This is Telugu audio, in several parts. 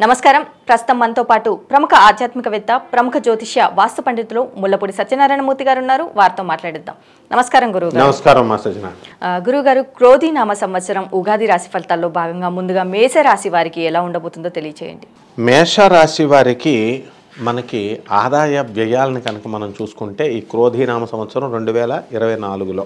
నమస్కారం ప్రస్తుతం మనతో పాటు ప్రముఖ ఆధ్యాత్మికవేత్త ప్రముఖ జ్యోతిష్య వాస్తు పండితులు ముల్లపూడి సత్యనారాయణమూర్తి గారు ఉన్నారు వారితో మాట్లాడిద్దాం నమస్కారం గురువు గారు నమస్కారం మా సజ్జన గురువు గారు క్రోధి నామ సంవత్సరం ఉగాది రాశి ఫలితాల్లో భాగంగా ముందుగా మేష రాశి వారికి ఎలా ఉండబోతుందో తెలియచేయండి మేషరాశి వారికి మనకి ఆదాయ వ్యయాలను కనుక మనం చూసుకుంటే ఈ క్రోధీనామ సంవత్సరం రెండు వేల ఇరవై నాలుగులో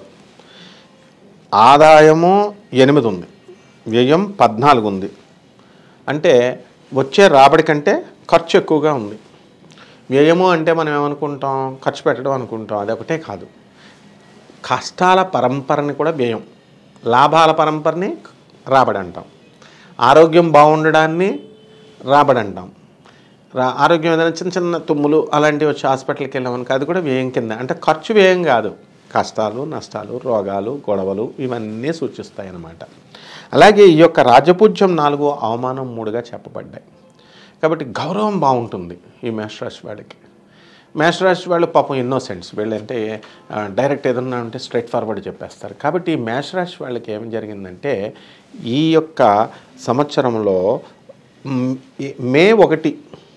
ఆదాయము ఎనిమిది ఉంది వ్యయం పద్నాలుగు ఉంది అంటే వచ్చే రాబడి కంటే ఖర్చు ఎక్కువగా ఉంది వ్యయము అంటే మనం ఏమనుకుంటాం ఖర్చు పెట్టడం అనుకుంటాం అది ఒకటే కాదు కష్టాల పరంపరని కూడా వ్యయం లాభాల పరంపరని రాబడి అంటాం ఆరోగ్యం బాగుండడాన్ని రాబడి అంటాం రా ఆరోగ్యం ఏదైనా చిన్న చిన్న తుమ్ములు అలాంటివి వచ్చి హాస్పిటల్కి వెళ్ళామనుకో అది కూడా వ్యయం కింద అంటే ఖర్చు వ్యయం కాదు కష్టాలు నష్టాలు రోగాలు గొడవలు ఇవన్నీ సూచిస్తాయి అన్నమాట అలాగే ఈ యొక్క రాజపూజ్యం నాలుగు అవమానం మూడుగా చెప్పబడ్డాయి కాబట్టి గౌరవం బాగుంటుంది ఈ మేషరాశి వాడికి మేషరాశి వాళ్ళు పాపం ఇన్నోసెంట్స్ వీళ్ళంటే ఆ, డైరెక్ట్ ఏదన్నా ఉంటే స్ట్రైట్ ఫార్వర్డ్ చెప్పేస్తారు కాబట్టి ఈ మేషరాశి వాళ్ళకి ఏం జరిగిందంటే ఈ యొక్క సంవత్సరంలో మ్, ఈ మే ఒకటి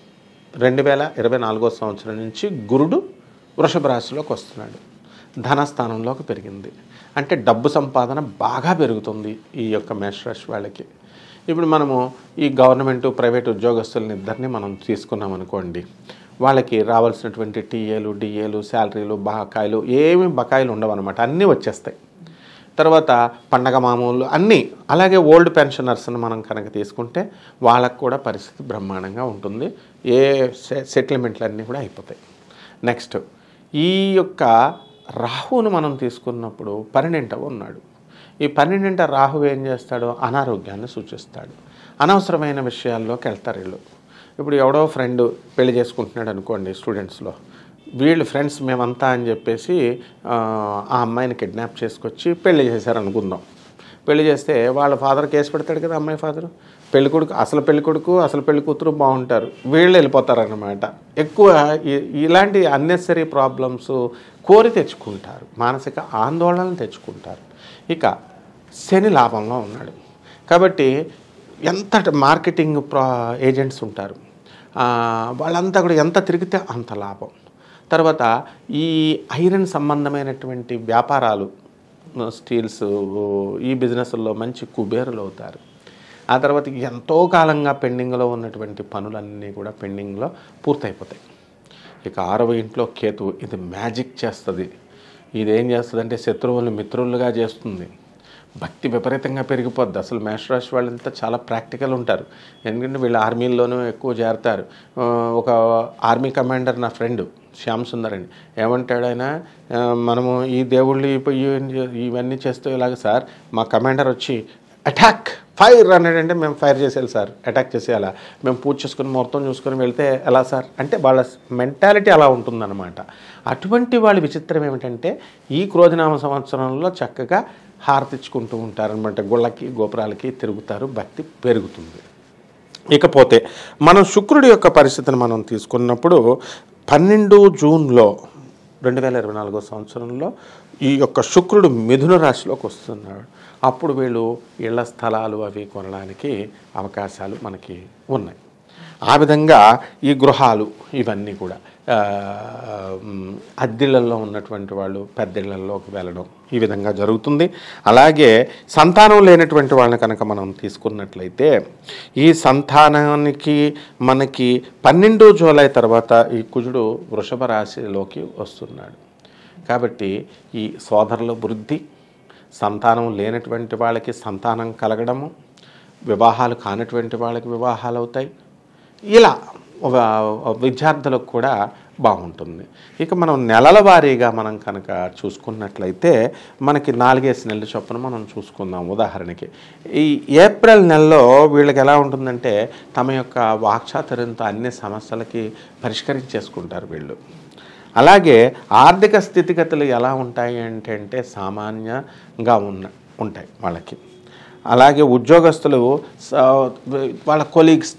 రెండు వేల ఇరవై నాలుగో సంవత్సరం నుంచి గురుడు వృషభ రాశిలోకి వస్తున్నాడు ధనస్థానంలోకి పెరిగింది అంటే డబ్బు సంపాదన బాగా పెరుగుతుంది ఈ యొక్క మేషరాశి వాళ్ళకి ఇప్పుడు మనము ఈ గవర్నమెంట్ ప్రైవేట్ ఉద్యోగస్తులని ఇద్దరిని మనం తీసుకున్నాం అనుకోండి వాళ్ళకి రావాల్సినటువంటి టీఏలు డిఏలు శాలరీలు బకాయిలు ఏమి బకాయిలు ఉండవు అనమాట అన్నీ వచ్చేస్తాయి తర్వాత పండగ మామూలు అన్నీ అలాగే ఓల్డ్ పెన్షనర్స్ని మనం కనుక తీసుకుంటే వాళ్ళకు కూడా పరిస్థితి బ్రహ్మాండంగా ఉంటుంది ఏ సె- సెటిల్మెంట్లు అన్నీ కూడా అయిపోతాయి నెక్స్ట్ ఈ యొక్క రాహువును మనం తీసుకున్నప్పుడు పన్నెండవ ఉన్నాడు ఈ పన్నెండింట రాహు ఏం చేస్తాడు అనారోగ్యాన్ని సూచిస్తాడు అనవసరమైన విషయాల్లోకి వెళ్తారు వీళ్ళు ఇప్పుడు ఎవడో ఫ్రెండ్ పెళ్లి చేసుకుంటున్నాడు అనుకోండి స్టూడెంట్స్లో వీళ్ళు ఫ్రెండ్స్ మేమంతా అని చెప్పేసి ఆ, ఆ అమ్మాయిని కిడ్నాప్ చేసుకొచ్చి పెళ్లి చేశారు అనుకుందాం పెళ్లి చేస్తే వాళ్ళ ఫాదర్ కేసు పెడతాడు కదా అమ్మాయి ఫాదర్ పెళ్లి కొడుకు అసలు పెళ్లి కొడుకు అసలు పెళ్లి కూతురు బాగుంటారు వీళ్ళు వెళ్ళిపోతారన్నమాట ఎక్కువ ఇ- ఇలాంటి అన్నెసరీ ప్రాబ్లమ్స్ కోరి తెచ్చుకుంటారు మానసిక ఆందోళన తెచ్చుకుంటారు ఇక శని లాభంలో ఉన్నాడు కాబట్టి ఎంత మార్కెటింగ్ ప్రా ఏజెంట్స్ ఉంటారు ఆ, వాళ్ళంతా కూడా ఎంత తిరిగితే అంత లాభం తర్వాత ఈ ఐరన్ సంబంధమైనటువంటి వ్యాపారాలు స్టీల్స్ ఈ బిజినెస్లో మంచి కుబేరులు అవుతారు ఆ తర్వాత ఎంతో కాలంగా పెండింగ్లో ఉన్నటువంటి పనులన్నీ కూడా పెండింగ్లో పూర్తయిపోతాయి ఇక ఆరవ ఇంట్లో కేతువు ఇది మ్యాజిక్ చేస్తుంది ఇది ఏం చేస్తుంది అంటే శత్రువులను మిత్రులుగా చేస్తుంది భక్తి విపరీతంగా పెరిగిపోద్ది అసలు మేషరాశి వాళ్ళంతా చాలా ప్రాక్టికల్ ఉంటారు ఎందుకంటే వీళ్ళు ఆర్మీల్లోనూ ఎక్కువ చేరతారు ఆ, ఒక ఆర్మీ కమాండర్ నా ఫ్రెండ్ శ్యామ్ సుందర్ అని ఏమంటాడు ఆయన ఆ, మనము ఈ దేవుళ్ళు ఇప్పు- ఇవన్నీ- ఇవన్నీ చేస్తూ ఇలాగ సార్ మా కమాండర్ వచ్చి అటాక్ ఫైర్ అన్నాడంటే మేము ఫైర్ చేసేయాలి సార్ అటాక్ చేసేయాలా మేము పూజ చేసుకుని మొత్తం చూసుకొని వెళ్తే ఎలా సార్ అంటే వాళ్ళ మెంటాలిటీ అలా ఉంటుందన్నమాట అటువంటి వాళ్ళ విచిత్రం ఏమిటంటే ఈ క్రోధనామ సంవత్సరంలో చక్కగా హారతిచ్చుకుంటూ ఉంటారనమాట గుళ్ళకి గోపురాలకి తిరుగుతారు భక్తి పెరుగుతుంది ఇకపోతే మనం శుక్రుడి యొక్క పరిస్థితిని మనం తీసుకున్నప్పుడు పన్నెండు జూన్లో రెండు వేల ఇరవై నాలుగో సంవత్సరంలో ఈ యొక్క శుక్రుడు మిథున రాశిలోకి వస్తున్నాడు అప్పుడు వీళ్ళు ఇళ్ల స్థలాలు అవి కొనడానికి అవకాశాలు మనకి ఉన్నాయి ఆ విధంగా ఈ గృహాలు ఇవన్నీ కూడా ఆ, మ్, అద్దెళ్ళల్లో ఉన్నటువంటి వాళ్ళు పెద్దిళ్లలోకి వెళ్ళడం ఈ విధంగా జరుగుతుంది అలాగే సంతానం లేనటువంటి వాళ్ళని కనుక మనం తీసుకున్నట్లయితే ఈ సంతానానికి మనకి పన్నెండు జూలై తర్వాత ఈ కుజుడు వృషభ రాశిలోకి వస్తున్నాడు కాబట్టి ఈ సోదరుల వృద్ధి సంతానం లేనటువంటి వాళ్ళకి సంతానం కలగడము వివాహాలు కానటువంటి వాళ్ళకి వివాహాలు అవుతాయి ఇలా ఒక విద్యార్థులకు కూడా బాగుంటుంది ఇక మనం నెలల వారీగా మనం కనుక చూసుకున్నట్లయితే మనకి నాలుగేసి నెలల చొప్పున మనం చూసుకుందాం ఉదాహరణకి ఈ ఏప్రిల్ నెలలో వీళ్ళకి ఎలా ఉంటుందంటే తమ యొక్క వాక్చాతుర్యంతో అన్ని సమస్యలకి పరిష్కరించేసుకుంటారు వీళ్ళు అలాగే ఆర్థిక స్థితిగతులు ఎలా ఉంటాయి అంటే అంటే సామాన్యంగా ఉన్న ఉంటాయి వాళ్ళకి అలాగే ఉద్యోగస్తులు స- వాళ్ళ కొలీగ్స్తో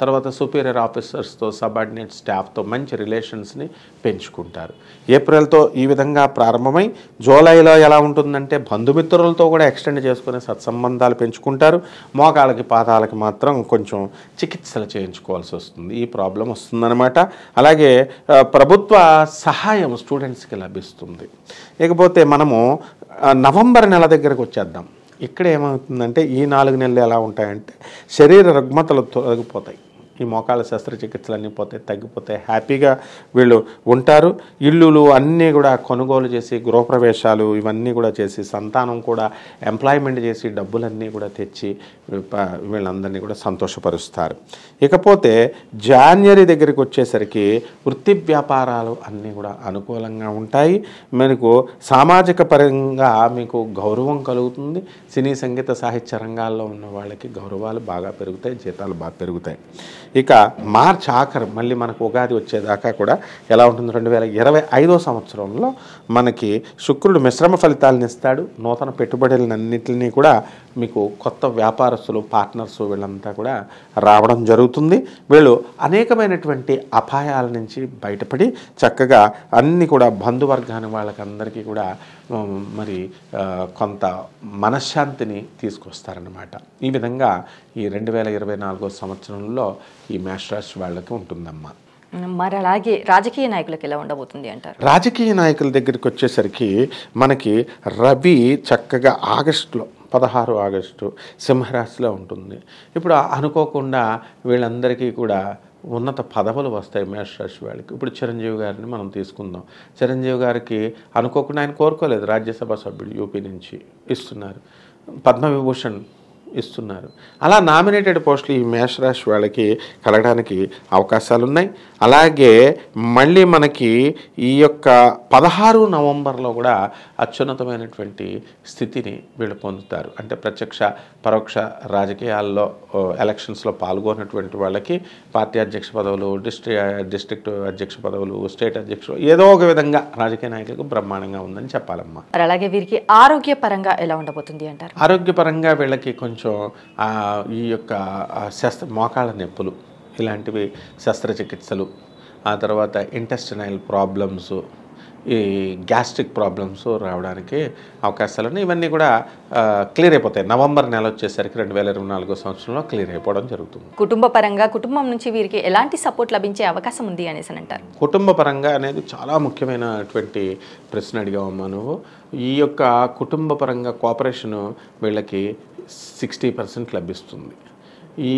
తర్వాత సుపీరియర్ ఆఫీసర్స్తో సబార్డినేట్ స్టాఫ్తో మంచి రిలేషన్స్ని పెంచుకుంటారు ఏప్రిల్తో ఈ విధంగా ప్రారంభమై జూలైలో ఎలా ఉంటుందంటే బంధుమిత్రులతో కూడా ఎక్స్టెండ్ చేసుకునే సత్సంబంధాలు పెంచుకుంటారు మోకాళ్ళకి పాదాలకి మాత్రం కొంచెం చికిత్సలు చేయించుకోవాల్సి వస్తుంది ఈ ప్రాబ్లం వస్తుందన్నమాట అలాగే ఆ, ప్రభుత్వ సహాయం స్టూడెంట్స్కి లభిస్తుంది ఇకపోతే మనము ఆ, నవంబర్ నెల దగ్గరకు వచ్చేద్దాం ఇక్కడ ఏమవుతుందంటే ఈ నాలుగు నెలలు ఎలా ఉంటాయంటే శరీర రుగ్మతలు తొలగిపోతాయి ఈ మోకాళ్ళ శస్త్రచికిత్సలు అన్నీ పోతాయి తగ్గిపోతాయి హ్యాపీగా వీళ్ళు ఉంటారు ఇల్లులు అన్నీ కూడా కొనుగోలు చేసి గృహప్రవేశాలు ఇవన్నీ కూడా చేసి సంతానం కూడా ఎంప్లాయ్మెంట్ చేసి డబ్బులన్నీ కూడా తెచ్చి ప- వీళ్ళందరినీ కూడా సంతోషపరుస్తారు ఇకపోతే జాన్వరి దగ్గరికి వచ్చేసరికి వృత్తి వ్యాపారాలు అన్నీ కూడా అనుకూలంగా ఉంటాయి మనకు సామాజిక పరంగా మీకు గౌరవం కలుగుతుంది సినీ సంగీత సాహిత్య రంగాల్లో ఉన్న వాళ్ళకి గౌరవాలు బాగా పెరుగుతాయి జీతాలు బాగా పెరుగుతాయి ఇక మార్చ్ ఆఖరు మళ్ళీ మనకు ఉగాది వచ్చేదాకా కూడా ఎలా ఉంటుంది రెండు వేల ఇరవై ఐదో సంవత్సరంలో మనకి శుక్రుడు మిశ్రమ ఫలితాలను ఇస్తాడు నూతన పెట్టుబడులన్నింటినీ కూడా మీకు కొత్త వ్యాపారస్తులు పార్ట్నర్స్ వీళ్ళంతా కూడా రావడం జరుగుతుంది వీళ్ళు అనేకమైనటువంటి అపాయాల నుంచి బయటపడి చక్కగా అన్ని కూడా బంధువర్గాని వాళ్ళకందరికీ కూడా ఉమ్, మరి ఆ, కొంత మనశ్శాంతిని తీసుకొస్తారన్నమాట ఈ విధంగా ఈ రెండు వేల ఇరవై నాలుగో సంవత్సరంలో ఈ మేషరాశి వాళ్ళకి ఉంటుందమ్మా మరి అలాగే రాజకీయ నాయకులకు ఎలా ఉండబోతుంది అంటారు రాజకీయ నాయకుల దగ్గరికి వచ్చేసరికి మనకి రవి చక్కగా ఆగస్టులో పదహారు ఆగస్టు సింహరాశిలో ఉంటుంది ఇప్పుడు అనుకోకుండా వీళ్ళందరికీ కూడా ఉన్నత పదవులు వస్తాయి మేషరాశి వాళ్ళకి ఇప్పుడు చిరంజీవి గారిని మనం తీసుకుందాం చిరంజీవి గారికి అనుకోకుండా ఆయన కోరుకోలేదు రాజ్యసభ సభ్యుడు యూపీ నుంచి ఇస్తున్నారు పద్మవిభూషణ్ ఇస్తున్నారు అలా నామినేటెడ్ పోస్టులు ఈ మేషరాశి వాళ్ళకి కలగడానికి అవకాశాలు ఉన్నాయి అలాగే మళ్ళీ మనకి ఈ యొక్క పదహారు నవంబర్లో కూడా అత్యున్నతమైనటువంటి స్థితిని వీళ్ళు పొందుతారు అంటే ప్రత్యక్ష పరోక్ష రాజకీయాల్లో ఓ, ఎలక్షన్స్లో పాల్గొన్నటువంటి వాళ్ళకి పార్టీ అధ్యక్ష పదవులు డిస్ట్రి డిస్ట్రిక్ట్ అధ్యక్ష పదవులు స్టేట్ అధ్యక్షులు ఏదో ఒక విధంగా రాజకీయ నాయకులకు బ్రహ్మాండంగా ఉందని చెప్పాలమ్మా మరి అలాగే వీరికి ఆరోగ్యపరంగా ఎలా ఉండబోతుంది అంటారు ఆరోగ్యపరంగా వీళ్ళకి కొంచెం ఆ, ఈ యొక్క ఆ, శస్త్ర మోకాళ్ళ నొప్పులు ఇలాంటివి శస్త్రచికిత్సలు ఆ తర్వాత ఇంటెస్టినైల్ ప్రాబ్లమ్స్ ఈ గ్యాస్ట్రిక్ ప్రాబ్లమ్స్ రావడానికి అవకాశాలు ఉన్నాయి ఇవన్నీ కూడా క్లియర్ అయిపోతాయి నవంబర్ నెల వచ్చేసరికి రెండు వేల ఇరవై నాలుగో సంవత్సరంలో క్లియర్ అయిపోవడం జరుగుతుంది కుటుంబ పరంగా కుటుంబం నుంచి వీరికి ఎలాంటి సపోర్ట్ లభించే అవకాశం ఉంది అనేసి అని అంటారు కుటుంబ పరంగా అనేది చాలా ముఖ్యమైనటువంటి ప్రశ్న అడిగావమ్మా నువ్వు ఈ యొక్క కుటుంబ పరంగా కోఆపరేషను వీళ్ళకి సిక్స్టీ పర్సెంట్ లభిస్తుంది ఈ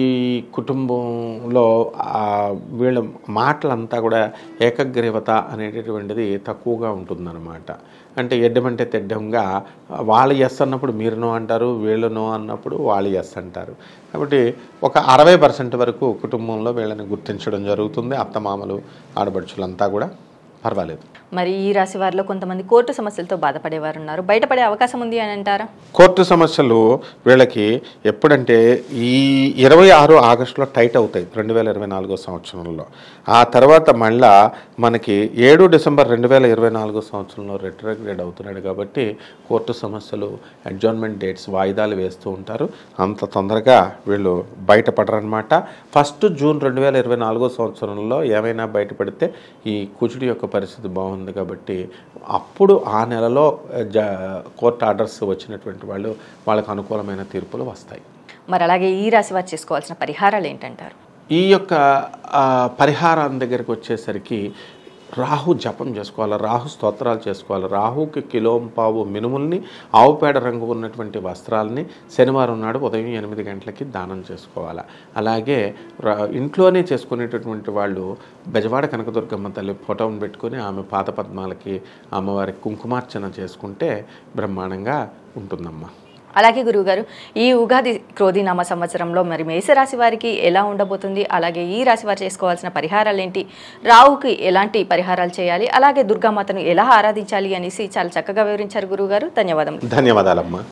కుటుంబంలో ఆ వీళ్ళ మాటలంతా కూడా ఏకగ్రీవత అనేటటువంటిది తక్కువగా ఉంటుందన్నమాట అంటే ఎడ్డమంటే తెడ్డంగా వాళ్ళు ఎస్ అన్నప్పుడు మీరు నో అంటారు వీళ్ళు నో అన్నప్పుడు వాళ్ళు ఎస్ అంటారు కాబట్టి ఒక అరవై పర్సెంట్ వరకు కుటుంబంలో వీళ్ళని గుర్తించడం జరుగుతుంది అత్తమామలు ఆడబడుచులంతా కూడా పర్వాలేదు మరి ఈ రాశి వారిలో కొంతమంది కోర్టు సమస్యలతో బాధపడేవారు ఉన్నారు బయటపడే అవకాశం ఉంది అని అంటారా కోర్టు సమస్యలు వీళ్ళకి ఎప్పుడంటే ఈ ఇరవై ఆరు ఆగస్టులో టైట్ అవుతాయి రెండు వేల ఇరవై నాలుగో సంవత్సరంలో ఆ తర్వాత మళ్ళా మనకి ఏడు డిసెంబర్ రెండు వేల ఇరవై నాలుగో సంవత్సరంలో రిట్రోగ్రేడ్ అవుతున్నాడు కాబట్టి కోర్టు సమస్యలు అడ్జాయిన్మెంట్ డేట్స్ వాయిదాలు వేస్తూ ఉంటారు అంత తొందరగా వీళ్ళు బయటపడరనమాట ఫస్ట్ జూన్ రెండు వేల ఇరవై నాలుగో సంవత్సరంలో ఏమైనా బయటపడితే ఈ కుచుడి యొక్క పరిస్థితి బాగుంది కాబట్టి అప్పుడు ఆ నెలలో జ కోర్టు ఆర్డర్స్ వచ్చినటువంటి వాళ్ళు వాళ్ళకు అనుకూలమైన తీర్పులు వస్తాయి మరి అలాగే ఈ రాశి వారు చేసుకోవాల్సిన పరిహారాలు ఏంటంటారు ఈ యొక్క ఆ, పరిహారం దగ్గరికి వచ్చేసరికి రాహు జపం చేసుకోవాలి రాహు స్తోత్రాలు చేసుకోవాలి రాహుకి కిలోంపావు మినుముల్ని ఆవు పేడ రంగు ఉన్నటువంటి వస్త్రాలని శనివారం నాడు ఉదయం ఎనిమిది గంటలకి దానం చేసుకోవాలి అలాగే రా- ఇంట్లోనే చేసుకునేటటువంటి వాళ్ళు బెజవాడ కనకదుర్గమ్మ తల్లి ఫోటోను పెట్టుకొని ఆమె పాత పద్మాలకి అమ్మవారికి కుంకుమార్చన చేసుకుంటే బ్రహ్మాండంగా ఉంటుందమ్మా అలాగే గురువుగారు ఈ ఉగాది క్రోధినామ సంవత్సరంలో మరి మేషరాశి వారికి ఎలా ఉండబోతుంది అలాగే ఈ రాశి వారు చేసుకోవాల్సిన పరిహారాలు ఏంటి రావుకి ఎలాంటి పరిహారాలు చేయాలి అలాగే దుర్గామాతను ఎలా ఆరాధించాలి అనేసి చాలా చక్కగా వివరించారు గురువుగారు ధన్యవాదములు ధన్యవాదాలమ్మా